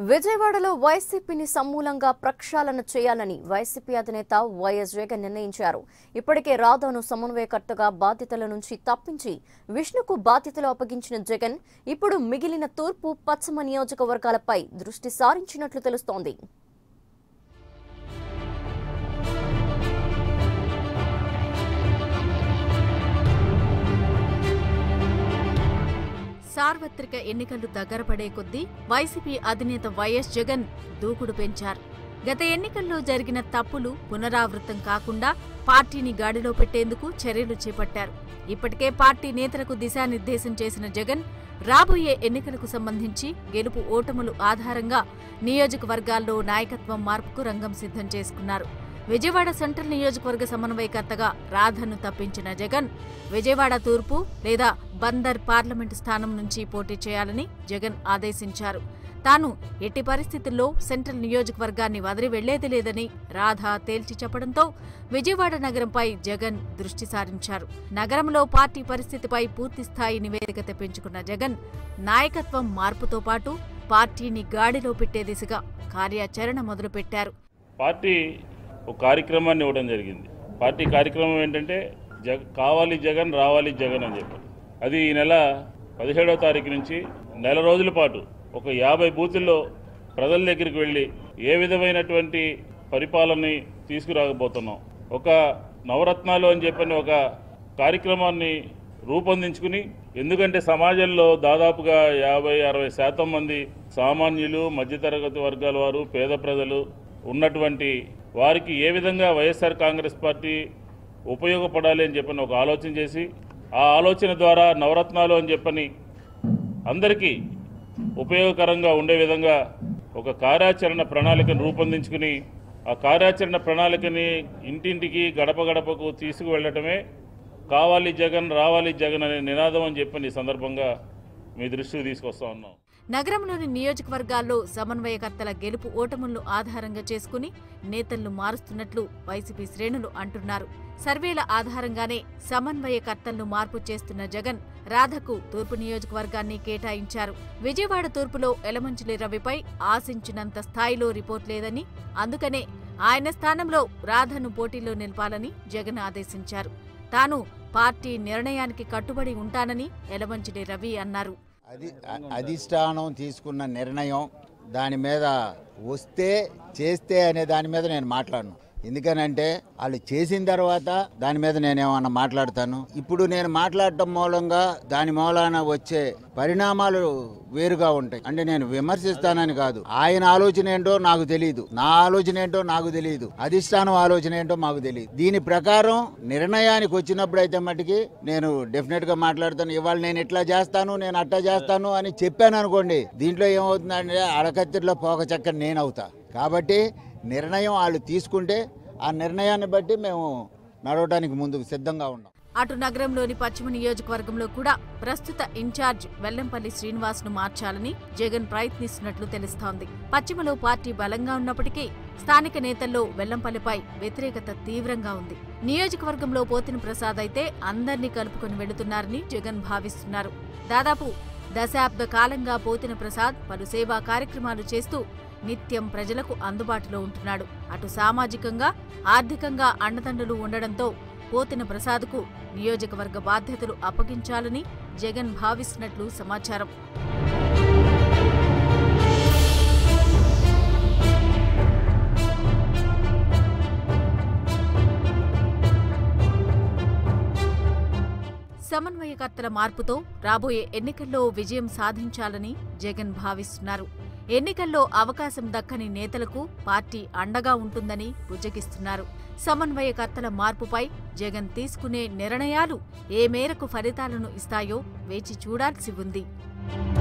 విజయవాడలో వైసీపీని సమూలంగా ప్రక్షాళన చేయాలని వైసీపీ అధినేత వైఎస్ జగన్ నిర్ణయించారు ఇప్పటికే రాధాను సమన్వయకర్తగా బాధ్యతల నుంచి తప్పించి విష్ణుకు బాధ్యతలు అప్పగించిన జగన్ ఇప్పుడు మిగిలిన తూర్పు పశ్చిమ నియోజకవర్గాలపై దృష్టి సారించినట్లు తెలుస్తోంది సార్వత్రిక ఎన్నికలు దగ్గరపడే కొద్దీ వైసీపీ అధినేత వైఎస్ జగన్ దూకుడు పెంచారు గత ఎన్నికల్లో జరిగిన తప్పులు పునరావృతం కాకుండా పార్టీని గాడిలో పెట్టేందుకు చర్యలు చేపట్టారు ఇప్పటికే పార్టీ నేతలకు దిశానిర్దేశం చేసిన జగన్ రాబోయే ఎన్నికలకు సంబంధించి గెలుపు ఓటములు ఆధారంగా నియోజకవర్గాల్లో నాయకత్వం మార్పుకు రంగం సిద్ధం చేసుకున్నారు విజయవాడ సెంట్రల్ నియోజకవర్గ సమన్వయకర్తగా రాధను తప్పించిన జగన్ విజయవాడ తూర్పు లేదా బందర్ పార్లమెంటు స్థానం నుంచి పోటీ చేయాలని జగన్ ఆదేశించారు తాను ఎట్టి పరిస్థితుల్లో సెంట్రల్ నియోజకవర్గాన్ని వదిలి వెళ్లేది లేదని రాధ తేల్చి చెప్పడంతో విజయవాడ నగరంపై జగన్ దృష్టి సారించారు నగరంలో పార్టీ పరిస్థితిపై పూర్తిస్థాయి నివేదిక తెప్పించుకున్న జగన్ నాయకత్వం మార్పుతో పాటు పార్టీని గాడిలో పెట్టే దిశగా కార్యాచరణ మొదలుపెట్టారు పార్టీ ఒక కార్యక్రమాన్ని ఇవ్వడం జరిగింది పార్టీ కార్యక్రమం ఏంటంటే జగ కావాలి జగన్ రావాలి జగన్ అని చెప్పి అది ఈ నెల పదిహేడవ తారీఖు నుంచి నెల రోజుల పాటు ఒక యాభై బూతుల్లో ప్రజల దగ్గరికి వెళ్ళి ఏ విధమైనటువంటి పరిపాలనని తీసుకురాకపోతున్నాం ఒక నవరత్నాలు అని చెప్పని ఒక కార్యక్రమాన్ని రూపొందించుకుని ఎందుకంటే సమాజంలో దాదాపుగా యాభై అరవై శాతం మంది సామాన్యులు మధ్యతరగతి వర్గాల వారు పేద ప్రజలు ఉన్నటువంటి వారికి ఏ విధంగా వైఎస్ఆర్ కాంగ్రెస్ పార్టీ ఉపయోగపడాలి అని చెప్పని ఒక ఆలోచన చేసి ఆ ఆలోచన ద్వారా నవరత్నాలు అని చెప్పని అందరికీ ఉపయోగకరంగా ఉండే విధంగా ఒక కార్యాచరణ ప్రణాళికను రూపొందించుకుని ఆ కార్యాచరణ ప్రణాళికని ఇంటింటికి గడప గడపకు తీసుకువెళ్ళటమే కావాలి జగన్ రావాలి జగన్ అనే నినాదం అని చెప్పని ఈ సందర్భంగా మీ దృష్టికి తీసుకొస్తా ఉన్నాం నగరంలోని నియోజకవర్గాల్లో సమన్వయకర్తల గెలుపు ఓటములను ఆధారంగా చేసుకుని నేతలను మారుస్తున్నట్లు వైసీపీ శ్రేణులు అంటున్నారు సర్వేల ఆధారంగానే సమన్వయకర్తలను మార్పు చేస్తున్న జగన్ రాధకు తూర్పు నియోజకవర్గాన్ని కేటాయించారు విజయవాడ తూర్పులో ఎలమంచిలి రవిపై ఆశించినంత స్థాయిలో రిపోర్ట్ లేదని అందుకనే ఆయన స్థానంలో రాధను పోటీలో నిలపాలని జగన్ ఆదేశించారు తాను పార్టీ నిర్ణయానికి కట్టుబడి ఉంటానని ఎలమంచిలి రవి అన్నారు అది అ- అధిష్టానం తీసుకున్న నిర్ణయం దాని మీద వస్తే చేస్తే అనే దాని మీద నేను మాట్లాడను ఎందుకనంటే వాళ్ళు చేసిన తర్వాత దాని మీద నేను ఏమన్నా మాట్లాడతాను ఇప్పుడు నేను మాట్లాడటం మూలంగా దాని మూలాన వచ్చే పరిణామాలు వేరుగా ఉంటాయి అంటే నేను విమర్శిస్తానని కాదు ఆయన ఆలోచన ఏంటో నాకు తెలియదు నా ఆలోచన ఏంటో నాకు తెలియదు అధిష్టానం ఆలోచన ఏంటో మాకు తెలియదు దీని ప్రకారం నిర్ణయానికి వచ్చినప్పుడు అయితే మటుకి నేను డెఫినెట్ గా మాట్లాడతాను ఇవాళ నేను ఇట్లా చేస్తాను నేను అట్లా చేస్తాను అని చెప్పాను అనుకోండి దీంట్లో ఏమవుతుందంటే అడకత్తిలో పోక చక్క నేను అవుతా కాబట్టి నిర్ణయం వాళ్ళు తీసుకుంటే ఆ నిర్ణయాన్ని బట్టి మేము నడవడానికి ముందుకు సిద్ధంగా ఉన్నాం అటు నగరంలోని పశ్చిమ నియోజకవర్గంలో కూడా ప్రస్తుత ఇన్ఛార్జ్ వెల్లంపల్లి శ్రీనివాస్ను మార్చాలని జగన్ ప్రయత్నిస్తున్నట్లు తెలుస్తోంది పశ్చిమలో పార్టీ బలంగా ఉన్నప్పటికీ స్థానిక నేతల్లో వెల్లంపల్లిపై వ్యతిరేకత తీవ్రంగా ఉంది నియోజకవర్గంలో పోతిన ప్రసాద్ అయితే అందర్నీ కలుపుకొని వెళుతున్నారని జగన్ భావిస్తున్నారు దాదాపు దశాబ్ద కాలంగా పోతిన ప్రసాద్ పలు సేవా కార్యక్రమాలు చేస్తూ నిత్యం ప్రజలకు అందుబాటులో ఉంటున్నాడు అటు సామాజికంగా ఆర్థికంగా అండదండలు ఉండడంతో పోతిన ప్రసాద్కు నియోజకవర్గ బాధ్యతలు అప్పగించాలని జగన్ భావిస్తున్నట్లు సమాచారం సమన్వయకర్తల మార్పుతో రాబోయే ఎన్నికల్లో విజయం సాధించాలని జగన్ భావిస్తున్నారు ఎన్నికల్లో అవకాశం దక్కని నేతలకు పార్టీ అండగా ఉంటుందని బుజ్జగిస్తున్నారు సమన్వయకర్తల మార్పుపై జగన్ తీసుకునే నిర్ణయాలు ఏ మేరకు ఫలితాలను ఇస్తాయో వేచి చూడాల్సి ఉంది